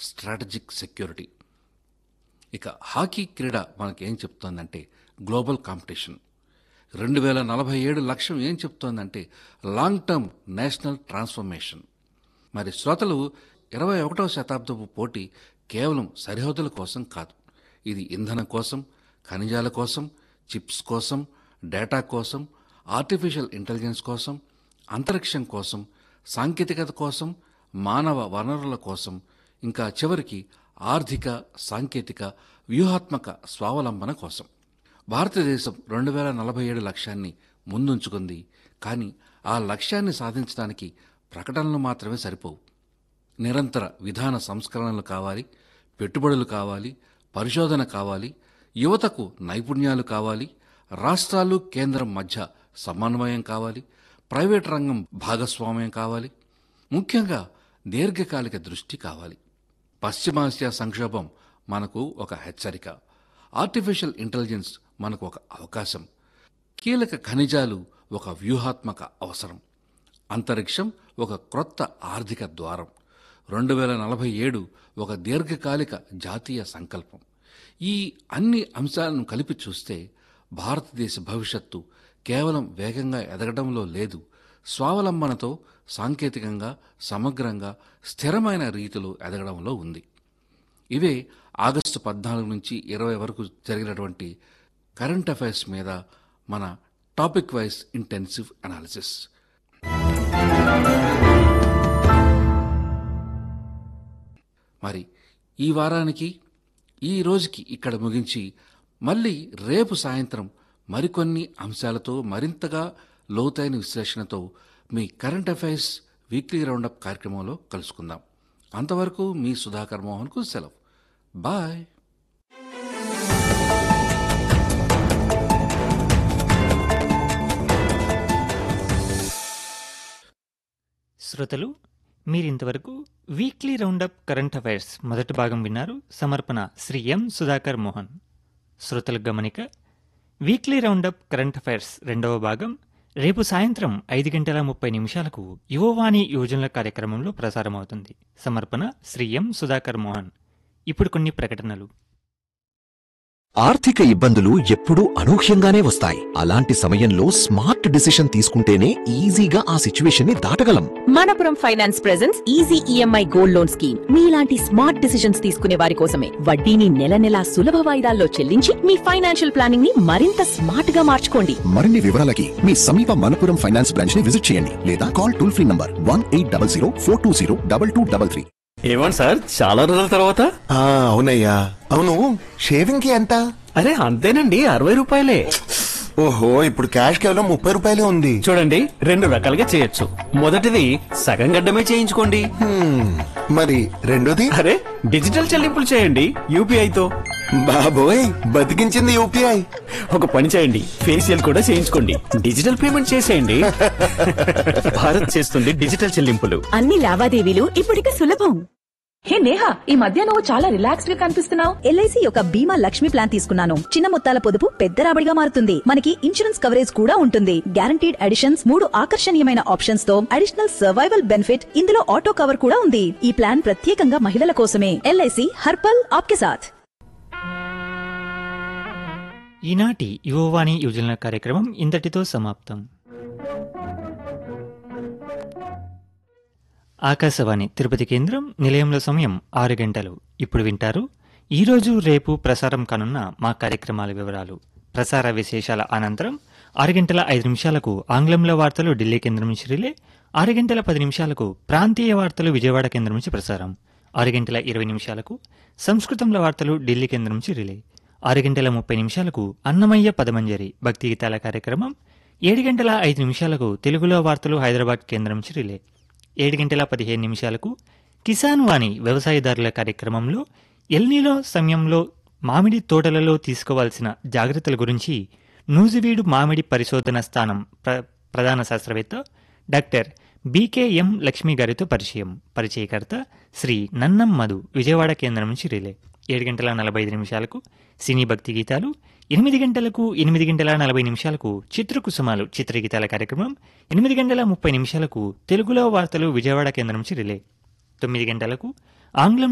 strategic security ఇక hockey క్రీడ మనకేం చెప్తోందంటే గ్లోబల్ కాంపిటీషన్ రెండు వేల నలభై ఏడు లక్ష్యం ఏం చెప్తోందంటే లాంగ్ టర్మ్ నేషనల్ ట్రాన్స్ఫర్మేషన్ మరి శ్రోతలు ఇరవై ఒకటవ శతాబ్దపు పోటీ కేవలం సరిహద్దుల కోసం కాదు ఇది ఇంధనం కోసం ఖనిజాల కోసం చిప్స్ కోసం డేటా కోసం ఆర్టిఫిషియల్ ఇంటెలిజెన్స్ కోసం అంతరిక్షం కోసం సాంకేతికత కోసం మానవ వనరుల కోసం ఇంకా చివరికి ఆర్థిక సాంకేతిక వ్యూహాత్మక స్వావలంబన కోసం భారతదేశం రెండు వేల నలభై ఏడు లక్ష్యాన్ని ముందుంచుకుంది కానీ ఆ లక్ష్యాన్ని సాధించడానికి ప్రకటనలు మాత్రమే సరిపోవు నిరంతర విధాన సంస్కరణలు కావాలి పెట్టుబడులు కావాలి పరిశోధన కావాలి యువతకు నైపుణ్యాలు కావాలి రాష్ట్రాలు కేంద్రం మధ్య సమన్వయం కావాలి ప్రైవేట్ రంగం భాగస్వామ్యం కావాలి ముఖ్యంగా దీర్ఘకాలిక దృష్టి కావాలి పశ్చిమాసియా సంక్షోభం మనకు ఒక హెచ్చరిక ఆర్టిఫిషియల్ ఇంటెలిజెన్స్ మనకు ఒక అవకాశం కీలక ఖనిజాలు ఒక వ్యూహాత్మక అవసరం అంతరిక్షం ఒక క్రొత్త ఆర్థిక ద్వారం రెండు వేల నలభై ఏడు ఒక దీర్ఘకాలిక జాతీయ సంకల్పం ఈ అన్ని అంశాలను కలిపి చూస్తే భారతదేశ భవిష్యత్తు కేవలం వేగంగా ఎదగడంలో లేదు స్వావలంబనతో సాంకేతికంగా సమగ్రంగా స్థిరమైన రీతిలో ఎదగడంలో ఉంది ఇవే ఆగస్టు పద్నాలుగు నుంచి ఇరవై వరకు జరిగినటువంటి కరెంట్ అఫైర్స్ మీద మన టాపిక్ వైజ్ ఇంటెన్సివ్ అనాలిసిస్ మరి ఈ వారానికి ఈ రోజుకి ఇక్కడ ముగించి మళ్ళీ రేపు సాయంత్రం మరికొన్ని అంశాలతో మరింతగా లోతైన విశ్లేషణతో మీ కరెంట్ అఫైర్స్ వీక్లీ రౌండప్ కార్యక్రమంలో కలుసుకుందాం అంతవరకు మీ సుధాకర్ మోహన్కు సెలవు బాయ్ శ్రోతలు మీరింతవరకు వీక్లీ రౌండప్ కరెంట్ అఫైర్స్ మొదటి భాగం విన్నారు సమర్పణ శ్రీ ఎం సుధాకర్ మోహన్ శ్రోతల గమనిక వీక్లీ రౌండప్ కరెంట్ అఫైర్స్ రెండవ భాగం రేపు సాయంత్రం ఐదు గంటల ముప్పై నిమిషాలకు యువవాణి యోజనల కార్యక్రమంలో ప్రసారమవుతుంది సమర్పణ శ్రీ ఎం సుధాకర్ మోహన్ ఇప్పుడు కొన్ని ప్రకటనలు ఆర్థిక ఇబ్బందులు ఎప్పుడూ అనూహ్యంగానే వస్తాయి అలాంటి సమయంలో స్మార్ట్ డిసిషన్ తీసుకుంటేనే ఈజీగా ఆ సిచ్యువేషన్ ని దాటగలం Manappuram finance presence easy EMI gold loan scheme మీలాంటి స్మార్ట్ డిసిషన్స్ తీసుకునే వారి కోసమే వడ్డీని నెల నెలా సులభ వాయిదాల్లో చెల్లించి మీ ఫైనాన్షియల్ ప్లానింగ్ ని మరింత స్మార్ట్ గా మార్చుకోండి మరిన్ని వివరాలకి మీ సమీప మనపురం ఫైనాన్స్ బ్రాంచ్ ని విజిట్ చేయండి లేదా call toll free number one eight double zero four two zero double two double three ఏమండి సార్ చాలా రోజుల తర్వాత ఆ అవునయ్యా అవును షేవింగ్ కి ఎంత అరే అంతేనండి అరవై రూపాయలే ఓహో ఇప్పుడు క్యాష్ కేవలం ముప్పై రూపాయలే ఉంది చూడండి రెండు రకాలుగా చేయొచ్చు మొదటిది సగం గడ్డమే చేయించుకోండి హ్మ్, మరి రెండోది అరే డిజిటల్ చెల్లింపులు చేయండి యూపీఐతో బాబోయ్ బతికించింది యూపీఐ ఒక పని చేయండి ఫేషియల్ కూడా చేయించుకోండి డిజిటల్ పేమెంట్ చేసేయండి భారత్ చేస్తుంది డిజిటల్ చెల్లింపులు అన్ని లావాదేవీలు ఇప్పటిక సులభం హే నేహా ఈ మధ్య నువ్వు చాలా రిలాక్స్డ్ గా కనిపిస్తున్నావు ఎల్ఐసి యొక్క బీమా లక్ష్మి ప్లాన్ తీసుకున్నాను చిన్న మొత్తాల పొదుపు పెద్ద రాబడిగా మారుతుంది మనకి ఇన్సూరెన్స్ కవరేజ్ కూడా ఉంటుంది గ్యారంటీడ్ అడిషన్స్ మూడు ఆకర్షణీయమైన ఆప్షన్స్ తో అడిషనల్ సర్వైవల్ బెనిఫిట్ ఇందులో ఆటో కవర్ కూడా ఉంది ఈ ప్లాన్ ప్రత్యేకంగా మహిళల కోసమే ఎల్ఐసి హర్పల్ ఆప్కే సాథ్ ఈనాటి యువవాణి యోజనల కార్యక్రమం ఇంతటితో సమాప్తం ఆకాశవాణి తిరుపతి కేంద్రం నిలయంలో సమయం ఆరు గంటలు ఇప్పుడు వింటారు ఈరోజు రేపు ప్రసారం కానున్న మా కార్యక్రమాల వివరాలు ప్రసార విశేషాల అనంతరం ఆరు గంటల ఐదు నిమిషాలకు ఆంగ్లంలో వార్తలు ఢిల్లీ కేంద్రం నుంచి రిలే ఆరు గంటల పది నిమిషాలకు ప్రాంతీయ వార్తలు విజయవాడ కేంద్రం నుంచి ప్రసారం ఆరు గంటల ఇరవై నిమిషాలకు సంస్కృతంలో వార్తలు ఢిల్లీ కేంద్రం నుంచి రిలే ఆరు గంటల ముప్పై నిమిషాలకు అన్నమయ్య పదమంజరి భక్తి గీతాల కార్యక్రమం ఏడు గంటల ఐదు నిమిషాలకు తెలుగులో వార్తలు హైదరాబాద్ కేంద్రం నుంచి రిలే ఏడు గంటల పదిహేను నిమిషాలకు కిసాన్ వాణి వ్యవసాయదారుల కార్యక్రమంలో ఎల్నీలో సమయంలో మామిడి తోటలలో తీసుకోవాల్సిన జాగ్రత్తల గురించి నూజివీడు మామిడి పరిశోధన స్థానం ప్ర ప్రధాన శాస్త్రవేత్త డాక్టర్ బీకేఎం లక్ష్మి గారితో పరిచయం పరిచయకర్త శ్రీ నన్నం మధు విజయవాడ కేంద్రం నుంచి రిలే ఏడు గంటల నలభై ఐదు నిమిషాలకు సినీ భక్తి గీతాలు ఎనిమిది గంటలకు ఎనిమిది గంటల నలభై నిమిషాలకు చిత్రకుసుమాలు చిత్రగీతాల కార్యక్రమం ఎనిమిది గంటల ముప్పై నిమిషాలకు తెలుగులో వార్తలు విజయవాడ కేంద్రం నుంచి రిలే తొమ్మిది గంటలకు ఆంగ్లం